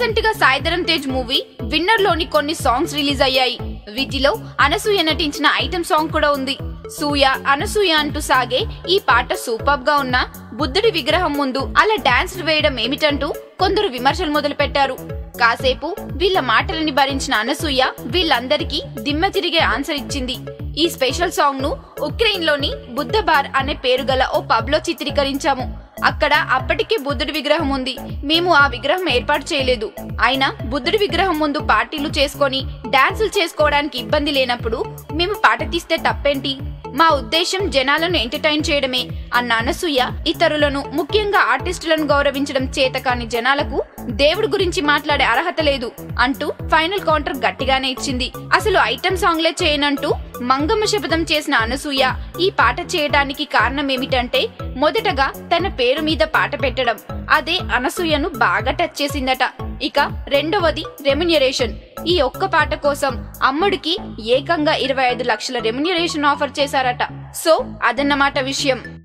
recent గా Sai Dharam Tej movie winner లోని కొన్ని సాంగ్స్ రిలీజ్ అయ్యాయి వీటిలో అనసూయ నటించిన ఐటమ్ సాంగ్ కూడా ఉంది సూయ అనసూయ అంటూ సాగే ఈ పాట సూపర్ గా ఉన్న బుద్ధుడి విగ్రహం ముందు అలా డాన్స్ వేయడం ఏమిటంటూ కొందరు విమర్శలు మొదలు పెట్టారు కాసేపు వీళ్ళ మాటలని భరించిన అనసూయ వీళ్ళందరికీ దిమ్మ తిరిగే ఆన్సర్ ఇచ్చింది ఈ స్పెషల్ సాంగ్ ను ఉక్రెయిన్ లోని బుద్ధ బార్ అనే పేరు గల ఓ పబ్ లో చిత్రీకరించాము అక్కడ అప్పటికే బుద్ధుడి విగ్రహం ఉంది మేము ఆ విగ్రహం ఏర్పాటు చేయలేదు అయినా బుద్ధుడి విగ్రహం ముందు పార్టీలు చేసుకొని డాన్సులు చేసుకోవడానికి ఇబ్బంది లేనప్పుడు మేము పాట తీస్తే తప్పేంటి మా ఉద్దేశం జనాలను ఎంటర్టైన్ చేయడమే అన్న అనసూయ ఇతరులను ముఖ్యంగా ఆర్టిస్టులను గౌరవించడం చేత కాని జనాలకు దేవుడి గురించి మాట్లాడే అర్హత లేదు అంటూ ఫైనల్ కౌంటర్ గట్టిగానే ఇచ్చింది అసలు ఐటమ్ సాంగ్లే చేయనంటూ మంగమ్మ శపథం చేసిన అనసూయ ఈ పాట చేయడానికి కారణం ఏమిటంటే మొదటగా తన పేరు మీద పాట పెట్టడం అదే అనసూయను బాగా టచ్ చేసిందట ఇక రెండవది రెమ్యునరేషన్ ఈ ఒక్క పాట కోసం అమ్ముడికి ఏకంగా ఇరవై ఐదు లక్షల రెమ్యునరేషన్ ఆఫర్ చేశారట సో అదన్నమాట విషయం